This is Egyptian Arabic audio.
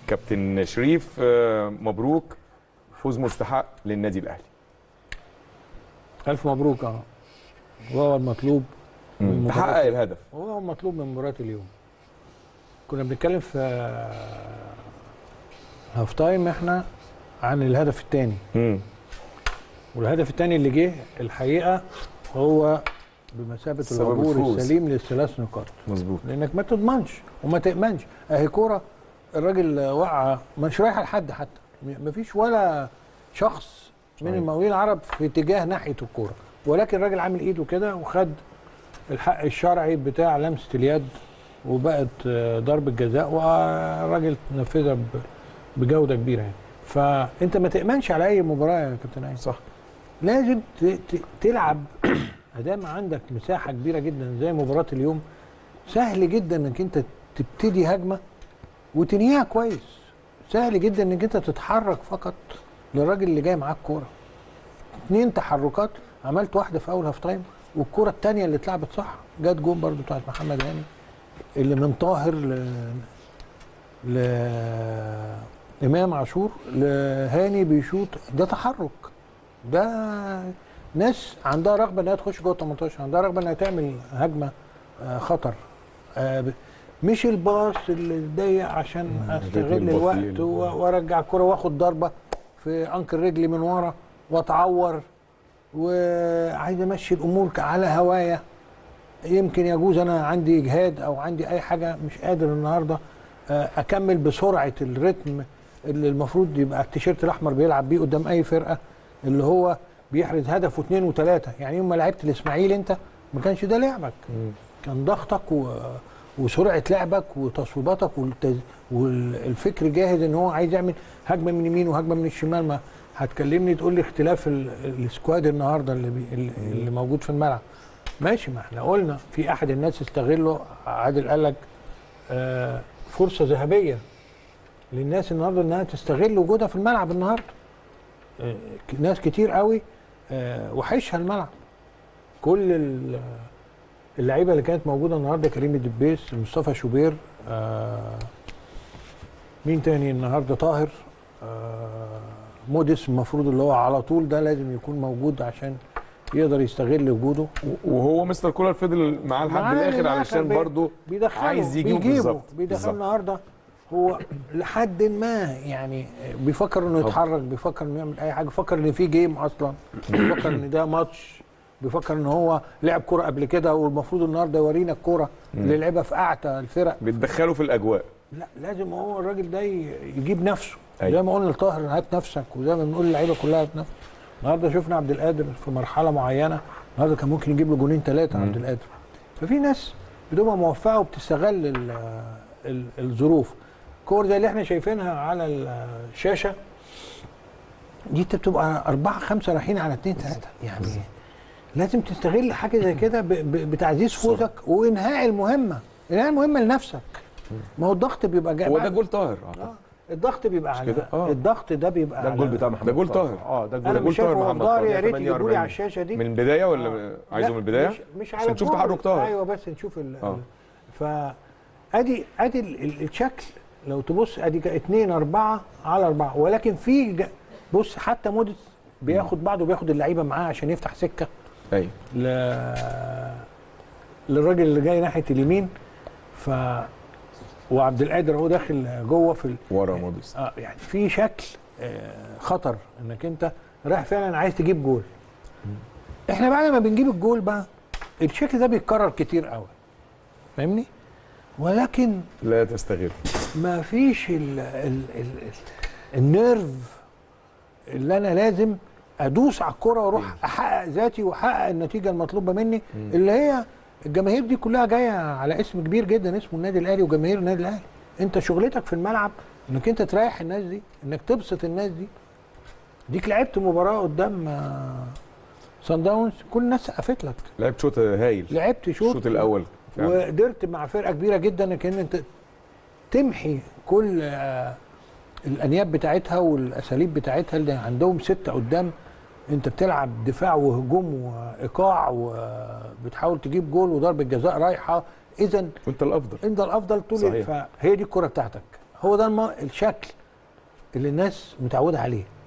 كابتن شريف آه، مبروك فوز مستحق للنادي الاهلي الف مبروك اه وهو المطلوب من تحقق مباراة- الهدف هو المطلوب من مباراه اليوم كنا بنتكلم في هاف تايم احنا عن الهدف الثاني مم. والهدف الثاني اللي جه الحقيقه هو بمثابه سبب العبور الفوز. السليم للثلاث نقاط مظبوط لانك ما تضمنش وما تامنش اهي كوره الراجل وقع مش رايحه لحد حتى م- مفيش ولا شخص من صحيح. المقاولين العرب في اتجاه ناحيه الكوره ولكن الراجل عامل ايده كده وخد الحق الشرعي بتاع لمسه اليد وبقت آه، ضربه جزاء والراجل نفذها ب- بجوده كبيره يعني فانت ما تامنش على اي مباراه يا كابتن ايمن صح لازم ت- ت- تلعب ادام عندك مساحه كبيره جدا زي مباراه اليوم سهل جدا انك انت تبتدي هجمه وتنهيها كويس سهل جدا انك انت تتحرك فقط للراجل اللي جاي معاك كوره اتنين تحركات عملت واحده في اول هاف تايم والكوره الثانيه اللي اتلعبت صح جت جون برضو بتاعت محمد هاني اللي من طاهر ل ل امام عاشور لهاني بيشوط ده تحرك ده ناس عندها رغبه انها تخش جوه ال 18 عندها رغبه انها تعمل هجمه آه، خطر آه، ب- مش الباص اللي ضيق عشان استغل الريتم الوقت البطيء. و- وارجع الكره واخد ضربه في انكل رجلي من ورا واتعور وعايز امشي الامور ك- على هوايا يمكن يجوز انا عندي اجهاد او عندي اي حاجه مش قادر النهارده آه، اكمل بسرعه الريتم اللي المفروض يبقى التيشيرت الاحمر بيلعب بيه قدام اي فرقه اللي هو بيحرز هدف واثنين وثلاثه يعني يوم ما لعبت الاسماعيلي انت ما كانش ده لعبك كان ضغطك و... وسرعه لعبك وتصويباتك والتز... والفكر جاهز ان هو عايز يعمل هجمه من اليمين وهجمه من الشمال ما هتكلمني تقول لي اختلاف ال... السكواد النهارده اللي بي... اللي- اللي موجود في الملعب ماشي ما احنا قلنا في احد الناس استغله عادل قال لك آه فرصه ذهبيه للناس النهارده انها تستغل وجودها في الملعب النهارده آه ك- ناس كتير قوي آه وحشها الملعب كل ال- اللعيبه اللي كانت موجوده النهارده كريم الدبيس مصطفى شوبير آه مين تاني النهارده طاهر آه موديس المفروض اللي هو على طول ده لازم يكون موجود عشان يقدر يستغل وجوده وهو مستر كولر فضل معاه لحد معاه الاخر للآخر علشان بي- برضه بيدخله عايز يجيبه بيجيبه بالظبط بيدخله بالظبط. النهارده هو لحد ما يعني بيفكر انه طب. يتحرك بيفكر انه يعمل اي حاجه بيفكر ان في جيم اصلا بيفكر ان ده ماتش بيفكر ان هو لعب كوره قبل كده والمفروض النهارده يورينا الكوره اللي لعبها في اعتى الفرق بتدخله في الاجواء لا لازم هو الراجل ده ي- يجيب نفسه أيوة. زي ما قلنا لطاهر هات نفسك وزي ما بنقول للعيبه كلها هات نفسك النهارده شفنا عبد القادر في مرحله معينه النهارده كان ممكن يجيب له جونين ثلاثه عبد القادر ففي ناس بتبقى موفقه وبتستغل ال- ال- الظروف كور زي اللي احنا شايفينها على الشاشه دي انت بتبقى أربعة خمسة رايحين على اتنين تلاتة يعني لازم تستغل حاجة زي كده ب- ب- بتعزيز فوزك وإنهاء المهمة إنهاء المهمة لنفسك ما هو الضغط بيبقى جاي هو ده بعد- جول طاهر آه، الضغط بيبقى على كده؟ آه. الضغط ده بيبقى ده الجول على- بتاع محمد ده جول طاهر. اه ده انا الجول مش شايفه طاهر هو في محمد ظهري طاهر، يا ريت يجيبوا لي 48. على الشاشه دي من البدايه ولا آه. عايزه لا، من البدايه مش, مش على عشان نشوف الجول. تحرك طاهر ايوه بس نشوف ال آه. ف ادي ادي ال- ال- الشكل لو تبص ادي كا- اتنين اربعه على اربعه ولكن في ج- بص حتى موديس بياخد بعضه بياخد اللعيبه معاه عشان يفتح سكه ايوه ل... للراجل اللي جاي ناحيه اليمين ف وعبد القادر هو داخل جوه في ال... ورا موديس اه يعني في شكل آه خطر انك انت رايح فعلا عايز تجيب جول احنا بعد ما بنجيب الجول بقى الشكل ده بيتكرر كتير قوي فاهمني ولكن لا تستغل ما فيش ال ال ال ال النيرف اللي انا لازم ادوس على الكرة واروح احقق ذاتي واحقق النتيجه المطلوبه مني اللي هي الجماهير دي كلها جايه على اسم كبير جدا اسمه النادي الاهلي وجماهير النادي الاهلي انت شغلتك في الملعب انك انت تريح الناس دي انك تبسط الناس دي ديك لعبت مباراه قدام سان داونز كل الناس سقفت لك لعب شوط هايل لعبت شوط الشوط الاول فعلا. وقدرت مع فرقه كبيره جدا انك انت تمحي كل آه، الانياب بتاعتها والاساليب بتاعتها اللي عندهم سته قدام انت بتلعب دفاع وهجوم وايقاع وبتحاول تجيب جول وضربه جزاء رايحه اذا وانت الافضل انت الافضل طول صحيح. فهي دي الكره بتاعتك هو ده الم... الشكل اللي الناس متعوده عليه